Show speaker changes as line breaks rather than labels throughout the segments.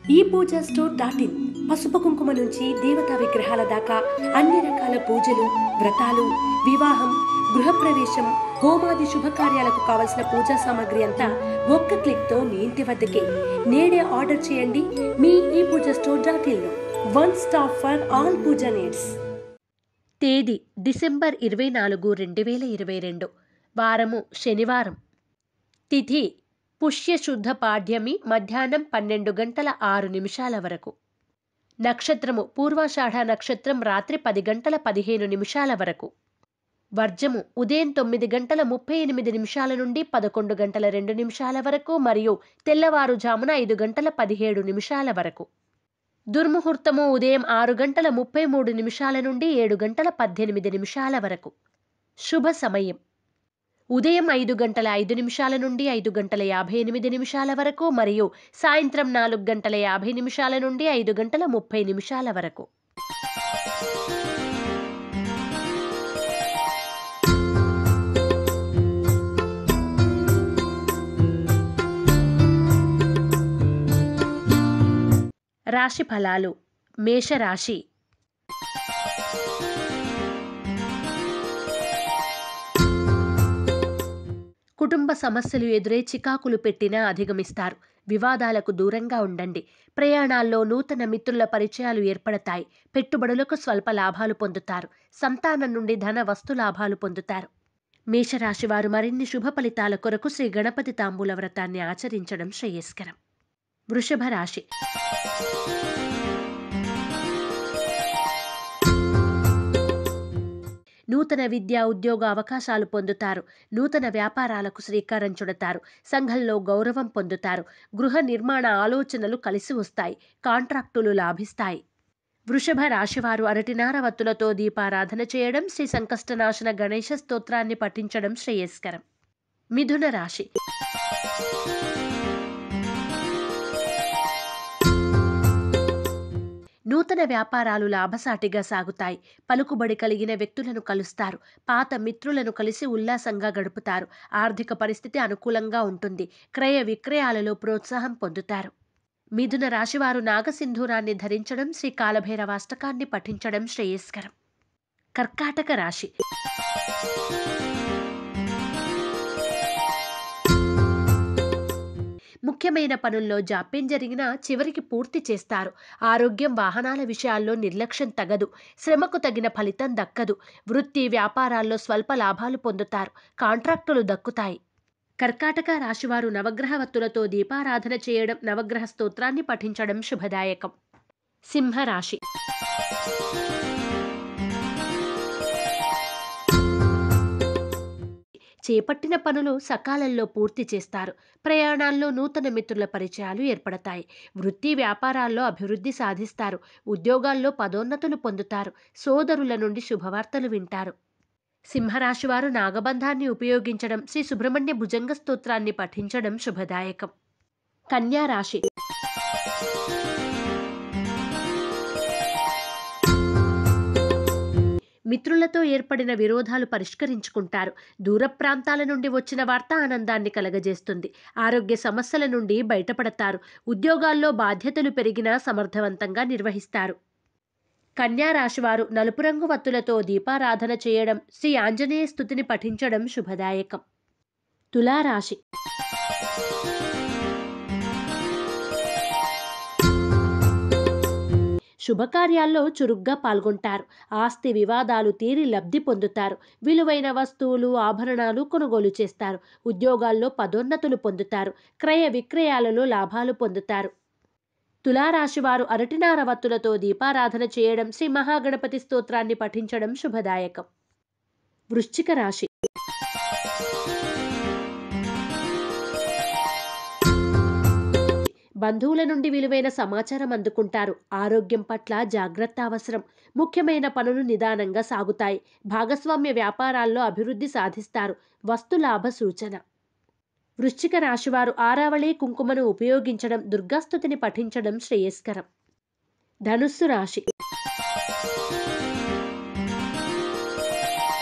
ఈ Puja store dot in పసుపు కుంకుమ నుంచి దేవతా విగ్రహాల దాకా అన్ని రకాల పూజలు వ్రతాలు వివాహం గృహప్రవేశం హోమాది శుభకార్యాలకు కావలసిన పూజా సామాగ్రి అంతా ఒక్క క్లిక్ తో మీ ఇంటి వద్దకే నేడే ఆర్డర్ చేయండి మీ ఈ పూజ స్టోర్ డాట్ ఇన్ లో one stop for all puja needs తేదీ డిసెంబర్ ఇరవై నాలుగు రెండు వేల ఇరవై రెండు వారము శనివారం తిథి పుష్యశుద్ధ పాడ్యమి మధ్యాహ్నం పన్నెండు గంటల ఆరు నిమిషాల వరకు నక్షత్రము పూర్వాషాఢ నక్షత్రం రాత్రి పది గంటల పదిహేను నిమిషాల వరకు వర్జము ఉదయం తొమ్మిది గంటల ముప్పై ఎనిమిది నిమిషాల నుండి పదకొండు గంటల రెండు నిమిషాల వరకు మరియు తెల్లవారుజామున ఐదు గంటల పదిహేడు నిమిషాల వరకు దుర్ముహూర్తము ఉదయం ఆరు గంటల ముప్పై మూడు నిమిషాల నుండి ఏడు గంటల పద్దెనిమిది నిమిషాల వరకు శుభ సమయం ఉదయం ఐదు గంటల ఐదు నిమిషాల నుండి ఐదు గంటల యాభై ఎనిమిది నిమిషాల వరకు మరియు సాయంత్రం నాలుగు గంటల యాభై నిమిషాల నుండి ఐదు గంటల ముప్పై నిమిషాల వరకు రాశి ఫలాలు మేషరాశి కుటుంబ సమస్యలు ఎదురై చికాకులు పెట్టినా అధిగమిస్తారు వివాదాలకు దూరంగా ఉండండి ప్రయాణాల్లో నూతన మిత్రుల పరిచయాలు ఏర్పడతాయి పెట్టుబడులకు స్వల్ప లాభాలు పొందుతారు సంతానం నుండి ధన వస్తు లాభాలు పొందుతారు మేషరాశి వారు మరిన్ని శుభ ఫలితాల కొరకు శ్రీ గణపతి తాంబూల వ్రతాన్ని ఆచరించడం శ్రేయస్కరం వృషభ రాశి నూతన విద్యా ఉద్యోగ అవకాశాలు పొందుతారు నూతన వ్యాపారాలకు శ్రీకారం చుడతారు సంఘంలో గౌరవం పొందుతారు గృహ నిర్మాణ ఆలోచనలు కలిసి వస్తాయి కాంట్రాక్టులు లాభిస్తాయి వృషభ రాశివారు అరటినార వత్తులతో దీపారాధన చేయడం శ్రీ సంకష్టనాశన గణేశ స్తోత్రాన్ని పఠించడం శ్రేయస్కరం మిథున రాశి నూతన వ్యాపారాలు లాభసాటిగా సాగుతాయి పలుకుబడి కలిగిన వ్యక్తులను కలుస్తారు పాత మిత్రులను కలిసి ఉల్లాసంగా గడుపుతారు ఆర్థిక పరిస్థితి అనుకూలంగా ఉంటుంది క్రయ విక్రయాలలో ప్రోత్సాహం పొందుతారు మిథున రాశివారు నాగసింధూరాన్ని ధరించడం శ్రీ కాలభైరవాష్టకాన్ని పఠించడం శ్రేయస్కరం కర్కాటక రాశి ముఖ్యమైన పనుల్లో జాప్యం జరిగినా చివరికి పూర్తి చేస్తారు ఆరోగ్యం వాహనాల విషయాల్లో నిర్లక్ష్యం తగదు శ్రమకు తగిన ఫలితం దక్కదు వృత్తి వ్యాపారాల్లో స్వల్ప లాభాలు పొందుతారు కాంట్రాక్టులు దక్కుతాయి కర్కాటక రాశివారు నవగ్రహ వత్తులతో దీపారాధన చేయడం నవగ్రహ స్తోత్రాన్ని పఠించడం శుభదాయకం సింహరాశి చేపట్టిన పనులు సకాలంలో పూర్తి చేస్తారు ప్రయాణాల్లో నూతన మిత్రుల పరిచయాలు ఏర్పడతాయి వృత్తి వ్యాపారాల్లో అభివృద్ధి సాధిస్తారు ఉద్యోగాల్లో పదోన్నతులు పొందుతారు సోదరుల నుండి శుభవార్తలు వింటారు సింహరాశివారు నాగబంధాన్ని ఉపయోగించడం శ్రీ సుబ్రహ్మణ్య భుజంగ స్తోత్రాన్ని పఠించడం శుభదాయకం కన్యా రాశి మిత్రులతో ఏర్పడిన విరోధాలు పరిష్కరించుకుంటారు దూర ప్రాంతాల నుండి వచ్చిన వార్త ఆనందాన్ని కలగజేస్తుంది ఆరోగ్య సమస్యల నుండి బయటపడతారు ఉద్యోగాల్లో బాధ్యతలు పెరిగినా సమర్థవంతంగా నిర్వహిస్తారు కన్యా రాశివారు నలుపు రంగు వత్తులతో దీపారాధన చేయడం శ్రీ ఆంజనేయ స్థుతిని పఠించడం శుభదాయకం తులారాశి శుభకార్యాల్లో చురుగ్గా పాల్గొంటారు ఆస్తి వివాదాలు తీరి లబ్ధి పొందుతారు విలువైన వస్తువులు ఆభరణాలు కొనుగోలు చేస్తారు ఉద్యోగాల్లో పదోన్నతులు పొందుతారు క్రయ విక్రయాలలో లాభాలు పొందుతారు తులారాశివారు అరటినార వత్తులతో దీపారాధన చేయడం శ్రీ మహాగణపతి స్తోత్రాన్ని పఠించడం శుభదాయకం వృశ్చిక రాశి బంధువుల నుండి విలువైన సమాచారం అందుకుంటారు ఆరోగ్యం పట్ల జాగ్రత్త అవసరం ముఖ్యమైన పనులు నిదానంగా సాగుతాయి భాగస్వామ్య వ్యాపారాల్లో అభివృద్ధి సాధిస్తారు వస్తు లాభ సూచన వృశ్చిక రాశివారు ఆరావళి కుంకుమను ఉపయోగించడం దుర్గాస్తుతిని పఠించడం శ్రేయస్కరం ధనుస్సు రాశి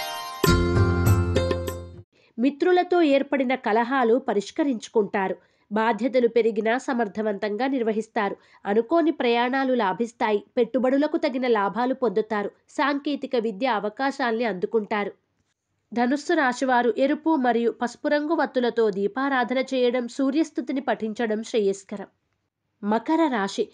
మిత్రులతో ఏర్పడిన కలహాలు పరిష్కరించుకుంటారు బాధ్యతలు పెరిగినా సమర్థవంతంగా నిర్వహిస్తారు అనుకోని ప్రయాణాలు లాభిస్తాయి పెట్టుబడులకు తగిన లాభాలు పొందుతారు సాంకేతిక విద్య అవకాశాల్ని అందుకుంటారు ధనుస్సు రాశివారు ఎరుపు మరియు పసుపు రంగు వత్తులతో దీపారాధన చేయడం సూర్యస్థుతిని పఠించడం శ్రేయస్కరం మకర రాశి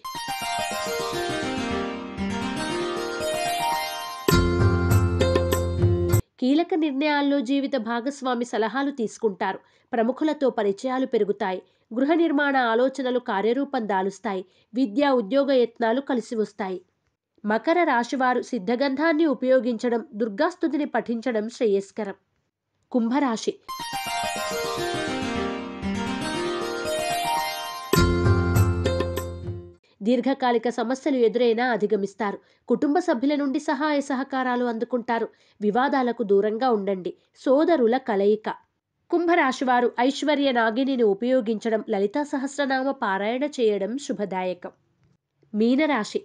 కీలక నిర్ణయాల్లో జీవిత భాగస్వామి సలహాలు తీసుకుంటారు ప్రముఖులతో పరిచయాలు పెరుగుతాయి గృహ నిర్మాణ ఆలోచనలు కార్యరూపం దాలుస్తాయి విద్యా ఉద్యోగ యత్నాలు కలిసి వస్తాయి మకర రాశివారు సిద్ధగంధాన్ని ఉపయోగించడం దుర్గాస్తుతిని పఠించడం శ్రేయస్కరం కుంభరాశి దీర్ఘకాలిక సమస్యలు ఎదురైనా అధిగమిస్తారు కుటుంబ సభ్యుల నుండి సహాయ సహకారాలు అందుకుంటారు వివాదాలకు దూరంగా ఉండండి సోదరుల కలయిక కుంభరాశివారు ఐశ్వర్య నాగిని ఉపయోగించడం లలితా సహస్రనామ పారాయణ చేయడం శుభదాయకం మీనరాశి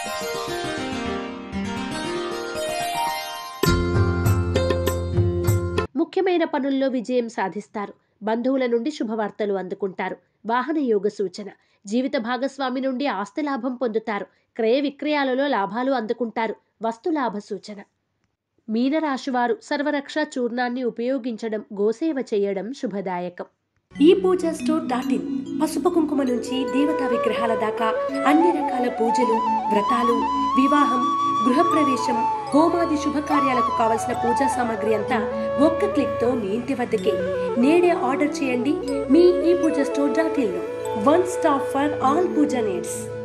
ముఖ్యమైన పనుల్లో విజయం సాధిస్తారు బంధువుల నుండి శుభవార్తలు అందుకుంటారు వాహన యోగ సూచన జీవిత భాగస్వామి నుండి ఆస్తి లాభం పొందుతారు క్రయ విక్రయాలలో లాభాలు అందుకుంటారు వస్తు లాభ సూచన మీనరాశివారు సర్వరక్ష చూర్ణాన్ని ఉపయోగించడం గోసేవ చేయడం శుభదాయకం ఈ పూజ స్టోర్ డాట్ ఇన్ పసుపు కుంకుమ నుంచి దేవతా విగ్రహాల దాకా అన్ని రకాల పూజలు వ్రతాలు వివాహం గృహప్రవేశం హోమాది శుభకార్యాలకు కావలసిన పూజా సామాగ్రి అంతా ఒక్క క్లిక్ తో మీ ఇంటి వద్దకే నేడే ఆర్డర్ చేయండి మీ ఈ Puja store dot in one stop for all puja needs